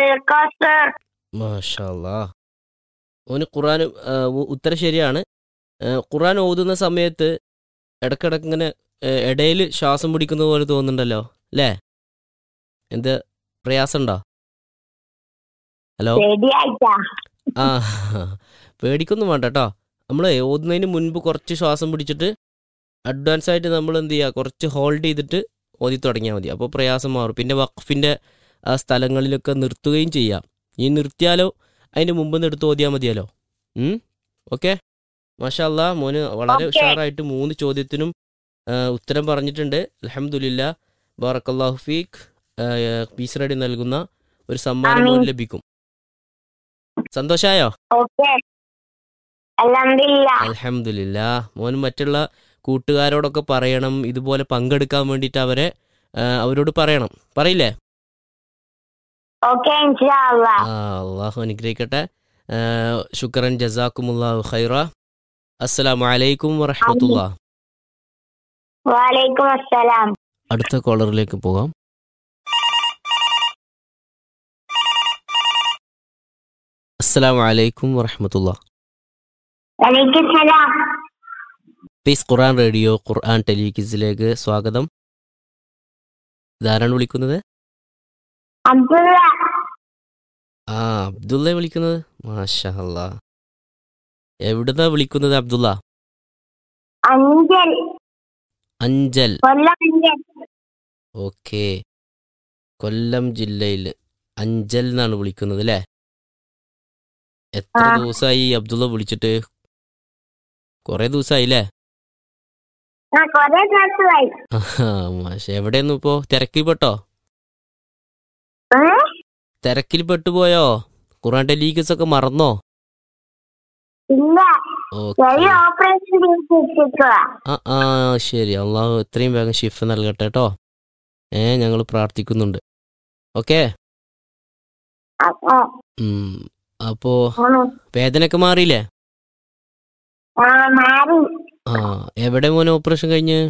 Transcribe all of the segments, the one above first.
القصر മാഷാല്ലാ ഓന് ഖുറാൻ ആ, ഉ- ഉത്തരം ശരിയാണ് ആ, ഖുറാൻ ഓതുന്ന സമയത്ത് ഇടക്കിടക്ക് ഇങ്ങനെ ഇടയിൽ ശ്വാസം പിടിക്കുന്ന പോലെ തോന്നുന്നുണ്ടല്ലോ അല്ലേ എന്ത് പ്രയാസമുണ്ടോ ഹലോ ശരിയായിട്ടാ ആ പേടിക്കൊന്നും വേണ്ട കേട്ടോ നമ്മൾ ഓതുന്നതിന് മുൻപ് കുറച്ച് ശ്വാസം പിടിച്ചിട്ട് അഡ്വാൻസ് ആയിട്ട് നമ്മൾ എന്ത് ചെയ്യുക കുറച്ച് ഹോൾഡ് ചെയ്തിട്ട് ഓതി തുടങ്ങിയാൽ മതി അപ്പോൾ പ്രയാസം മാറും പിന്നെ വഖഫിൻ്റെ ആ സ്ഥലങ്ങളിലൊക്കെ നിർത്തുകയും ചെയ്യാം ഈ നിർത്തിയാലോ അതിൻ്റെ മുമ്പ് നിന്ന് എടുത്ത് ഓതിയാൽ മതിയല്ലോ ഓക്കെ മാഷാല്ല മോന് വളരെ Okay. ഉഷാറായിട്ട് മൂന്ന് ചോദ്യത്തിനും ആ, ഉത്തരം പറഞ്ഞിട്ടുണ്ട് അലഹമുല്ല ബാറക്കല്ലാഹു ഫീഖ് പീസ് റെഡി നൽകുന്ന ഒരു സമ്മാനം ആമീൻ. മോന് ലഭിക്കും സന്തോഷായോ ഓക്കെ അൽഹംദുലില്ലാ അലഹമില്ല മോൻ മറ്റുള്ള കൂട്ടുകാരോടൊക്കെ പറയണം ഇതുപോലെ പങ്കെടുക്കാൻ വേണ്ടിയിട്ട് അവരെ ആ, അവരോട് പറയണം പറയില്ലേ ഓക്കെ ഇൻഷാല്ലാ ആ അള്ളാഹു അനുഗ്രഹിക്കട്ടെ ആ, ശുക്രൻ ജസാക്കുമുല്ലാഹു ഖൈറ അസ്സലാമു അലൈക്കും വറഹമത്തുള്ള വലൈക്കും അസ്സലാം അടുത്ത കോളറിലേക്ക് പോകാം അസ്സലാമു അലൈക്കും വറഹമത്തുള്ള വലൈക്കും സലാം പീസ് ഖുർആൻ റേഡിയോ ഖുർആൻ ടെലികിസിലേക്ക് സ്വാഗതം ഇതാരാണ് വിളിക്കുന്നത് അബ്ദുള്ള ആ അബ്ദുള്ള വിളിക്കുന്നത് മാഷാ അല്ലാ എവിടുന്നാ വിളിക്കുന്നത് അബ്ദുള്ള അഞ്ചൽ അഞ്ചൽ കൊല്ലം അഞ്ചൽ ഓക്കെ കൊല്ലം ജില്ലയിൽ അഞ്ചൽ എന്നാണ് വിളിക്കുന്നത് അല്ലേ എത്ര ആ. ദിവസമായി ഈ അബ്ദുള്ള വിളിച്ചിട്ട് കുറെ ദിവസമായി അല്ലേ ആ കൊറേ ദിവസമായി മാഷ എവിടെയൊന്നും ഇപ്പോ തിരക്കിൽ പെട്ടോ ഏ? തിരക്കിൽ പെട്ടുപോയോ ഖുറാൻ ടെലീഗസ് ഒക്കെ മറന്നോ ഇല്ല ഓക്കെ ചെറിയ ഓപ്പറേഷൻ ചെയ്തിരിക്കുക ആ ആ ശരി അള്ളാഹു എത്രയും വേഗം ഷിഫ് നൽകട്ടെ കേട്ടോ ഏ ഞങ്ങൾ പ്രാർത്ഥിക്കുന്നുണ്ട് ഓക്കെ അപ്പോ വേദനയൊക്കെ മാറിയില്ലേ ആ മാറി ആ എവിടെ മോനെ ഓപ്പറേഷൻ കഴിഞ്ഞ്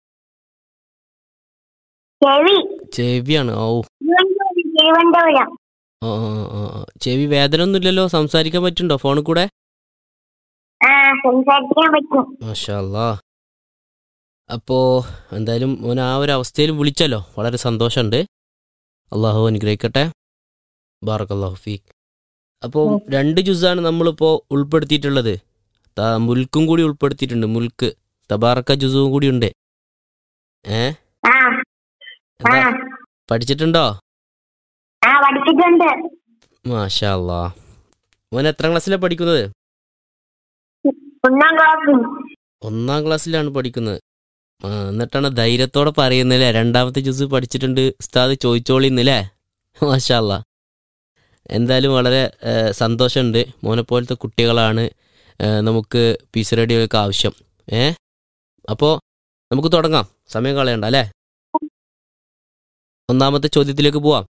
ചെവി ചെവിയാണ് ഓ തിരുവനന്തപുരം തിരുവനന്തപുരം ആ, ആ, ആ, ആ. ചെവി വേദന ഒന്നും ഇല്ലല്ലോ സംസാരിക്കാൻ പറ്റുണ്ടോ ഫോണിൽ കൂടെ ആ സംസാരിക്കാൻ പറ്റും മാഷാല്ലാ അപ്പോ എന്തായാലും മോൻ ആ ഒരു അവസ്ഥയിൽ വിളിച്ചല്ലോ വളരെ സന്തോഷമുണ്ട് അള്ളാഹു അനുഗ്രഹിക്കട്ടെ ബാറക് അള്ളാഹു ഫീഖ് അപ്പോൾ ഉം. രണ്ട് ജുസാണ് നമ്മളിപ്പോൾ ഉൾപ്പെടുത്തിയിട്ടുള്ളത് ത- മുൽക്കും കൂടി ഉൾപ്പെടുത്തിയിട്ടുണ്ട് മുൽക്ക് തബാറക്ക ജുസും കൂടി ഉണ്ട് ഏ ആ ആ എന്താ പഠിച്ചിട്ടുണ്ടോ ആ പഠിച്ചിട്ടുണ്ട് മാഷാ അല്ലാ മോൻ എത്ര ക്ലാസ്സിലാണ് പഠിക്കുന്നത് ഒന്നാം ക്ലാസ്സിൽ ഒന്നാം ക്ലാസ്സിലാണ് പഠിക്കുന്നത് ആ എന്നിട്ടാണ് ധൈര്യത്തോടെ പറയുന്നില്ലേ രണ്ടാമത്തെ ജ്യൂസ് പഠിച്ചിട്ടുണ്ട് ഉസ്താദ് ചോദിച്ചോളിന്നില്ലേ മാഷാല്ല എന്തായാലും വളരെ ഏ, സന്തോഷമുണ്ട് മോനെ പോലത്തെ കുട്ടികളാണ് ഏ, നമുക്ക് പീസ് റേഡിയോയൊക്കെ ആവശ്യം ഏ അപ്പോൾ നമുക്ക് തുടങ്ങാം സമയം കളയണ്ട അല്ലേ ഒന്നാമത്തെ ചോദ്യത്തിലേക്ക് പോവാം